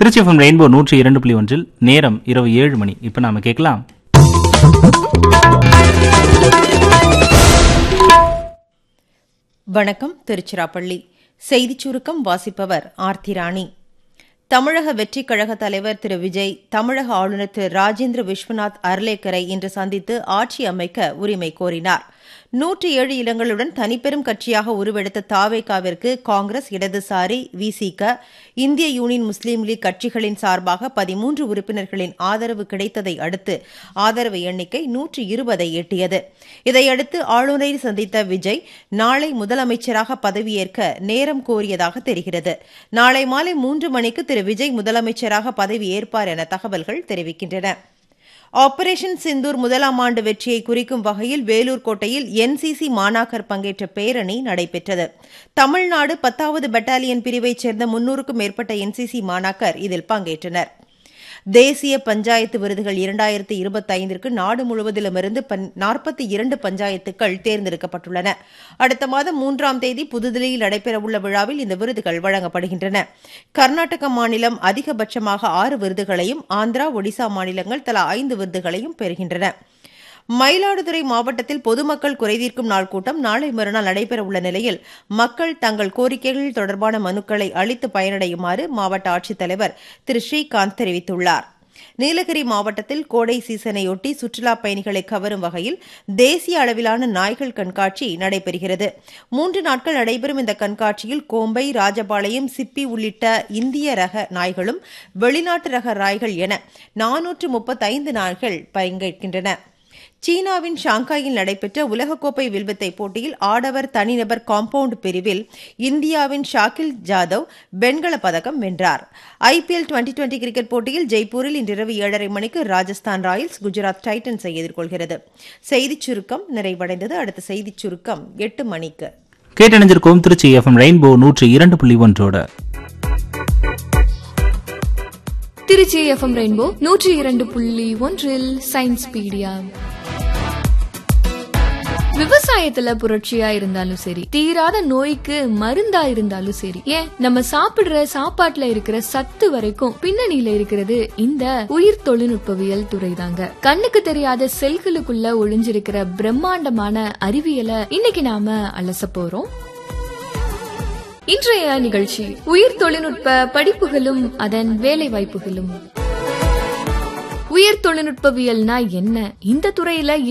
Trichy FM rainbow நூற்றி இரண்டு புள்ளி ஒன்றில் நேரம் இரவு ஏழு மணி இப்போ நாம கேட்கலாம் வணக்கம் திருச்சிராப்பள்ளி செய்திச் சுருக்கம் வாசிப்பவர் ஆர்த்தி ராணி தமிழக வெற்றிக் கழக தலைவர் திரு விஜய் தமிழக ஆளுநர் திரு ராஜேந்திர விஸ்வநாத் அர்லேக்கரை இன்று சந்தித்து ஆட்சி அமைக்க உரிமை கோரினார் நூற்றி ஏழு இடங்களுடன் தனிப்பெரும் கட்சியாக உருவெடுத்த தாவேகாவிற்கு காங்கிரஸ் இடதுசாரி விசிக இந்திய யூனியன் முஸ்லீம் லீக் கட்சிகளின் சார்பாக பதிமூன்று உறுப்பினர்களின் ஆதரவு கிடைத்ததை அடுத்து ஆதரவு எண்ணிக்கை நூற்றி இருபதை எட்டியது இதையடுத்து ஆளுநரை சந்தித்த விஜய் நாளை முதலமைச்சராக பதவியேற்க நேரம் கோரியதாக தெரிகிறது நாளை மாலை மூன்று மணிக்கு திரு விஜய் முதலமைச்சராக பதவியேற்பார் என தகவல்கள் தெரிவிக்கின்றன ஆபரேஷன் சிந்தூர் முதலாம் ஆண்டு வெற்றியை குறிக்கும் வகையில் வேலூர் கோட்டையில் என்சிசி மாணாக்கர் பங்கேற்ற பேரணி நடைபெற்றது தமிழ்நாடு பத்தாவது பெட்டாலியன் பிரிவைச் சேர்ந்த முன்னூறுக்கும் மேற்பட்ட என்சிசி மாணாக்கர் இதில் பங்கேற்றனர் தேசிய பஞ்சாயத்து விருதுகள் இரண்டாயிரத்தி இருபத்தைந்திற்கு நாடு முழுவதிலுமிருந்து நாற்பத்தி இரண்டு பஞ்சாயத்துக்கள் தேர்ந்தெடுக்கப்பட்டுள்ளன அடுத்த மாதம் மூன்றாம் தேதி புதுதில்லியில் நடைபெறவுள்ள விழாவில் இந்த விருதுகள் வழங்கப்படுகின்றன கர்நாடக மாநிலம் அதிகபட்சமாக ஆறு விருதுகளையும் ஆந்திரா ஒடிசா மாநிலங்கள் தலா ஐந்து விருதுகளையும் பெறுகின்றன மயிலாடுதுறை மாவட்டத்தில் பொதுமக்கள் குறைதீர்க்கும் நாள் கூட்டம் நாளை மறுநாள் நடைபெறவுள்ள நிலையில் மக்கள் தங்கள் கோரிக்கைகள் தொடர்பான மனுக்களை அளித்து பயனடையுமாறு மாவட்ட ஆட்சித்தலைவர் திரு ஸ்ரீகாந்த் தெரிவித்துள்ளார் நீலகிரி மாவட்டத்தில் கோடை சீசனையொட்டி சுற்றுலா பயணிகளை கவரும் வகையில் தேசிய அளவிலான நாய்கள் கண்காட்சி நடைபெறுகிறது மூன்று நாட்கள் நடைபெறும் இந்த கண்காட்சியில் கோம்பை ராஜபாளையம் சிப்பி உள்ளிட்ட இந்திய ரக நாய்களும் வெளிநாட்டு ரக நாய்கள் என நானூற்று முப்பத்தைந்து நாய்கள் பங்கேற்கின்றன சீனாவின் ஷாங்காயில் நடைபெற்ற உலகக்கோப்பை வில்வித்தை போட்டியில் ஆடவர் தனிநபர் காம்பவுண்ட் பிரிவில் இந்தியாவின் ஷாக்கில் ஜாதவ் வெண்கலப் பதக்கம் வென்றார் ஐபிஎல் டுவெண்டி டுவெண்டி கிரிக்கெட் போட்டியில் ஜெய்ப்பூரில் இன்றிரவு ஏழரை மணிக்கு ராஜஸ்தான் ராயல்ஸ் குஜராத் டைட்டன்ஸை எதிர்கொள்கிறது செய்திச் சுருக்கம் நிறைவடைந்தது அடுத்த செய்திச் சுருக்கம் எட்டு மணிக்கு கேட்டணிஞ்சிருக்கோம் திருச்சி எஃப்எம் ரெயின்போ நூற்றி இரண்டு புள்ளி ஒன்றோட திருச்சி எஃப்எம் ரெயின்போ நூற்றி இரண்டு புள்ளி ஒன்றில் சயின்ஸ் பீடியா விவசாயத்துல புரட்சியா இருந்தாலும் சரி தீராத நோய்க்கு மருந்தா இருந்தாலும் சரி ஏன் நம்ம சாப்பிடுற சாப்பாட்டுல இருக்கிற சத்து வரைக்கும் பின்னணியில இருக்கிறது இந்த உயிர் தொழில்நுட்பவியல் துறை தாங்க கண்ணுக்கு தெரியாத செல்களுக்குள்ள ஒளிஞ்சிருக்கிற பிரம்மாண்டமான அறிவியலை இன்னைக்கு நாம அலச போறோம் இன்றைய நிகழ்ச்சி உயிர் தொழில்நுட்ப படிப்புகளும் அதன் வேலை வாய்ப்புகளும் உயர் தொழில்நுட்பவியல்னா என்ன இந்த துறையில